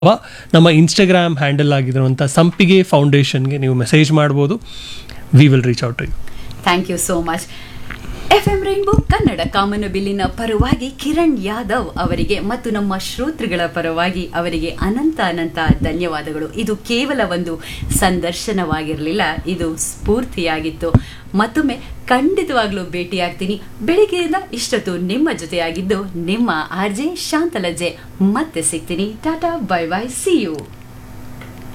ಅಥವಾ ನಮ್ಮ Instagram handle ಆಗಿರುವಂಥ ಸಂಪಿಗೆ ಫೌಂಡೇಶನ್ಗೆ ನೀವು ಮೆಸೇಜ್ ಮಾಡ್ಬೋದು we will reach out you thank you so much F M rainbow Kannada ಕಾಮನಬಿಲ್ಲಿನ ಪರವಾಗಿ ಕಿರಣ್ ಯಾದವ್ ಅವರಿಗೆ ಮತ್ತು ನಮ್ಮ ಶ್ರೋತೃಗಳ ಪರವಾಗಿ ಅವರಿಗೆ ಅನಂತ ಅನಂತ ಧನ್ಯವಾದಗಳು ಇದು ಕೇವಲ ಒಂದು ಸಂದರ್ಶನವಾಗಿರಲಿಲ್ಲ ಇದು ಸ್ಫೂರ್ತಿಯಾಗಿತ್ತು ಮತ್ತೊಮ್ಮೆ ಖಂಡಿತವಾಗ್ಲೂ ಭೇಟಿಯಾಗ್ತೀನಿ ಬೆಳಿಗ್ಗೆಯಿಂದ ಇಷ್ಟೊತ್ತು ನಿಮ್ಮ ಜೊತೆಯಾಗಿದ್ದು ನಿಮ್ಮ ಆರ್ ಜೆ ಶಾಂತಲಜ್ಜೆ ಮತ್ತೆ ಸಿಗ್ತೀನಿ tata bye bye see you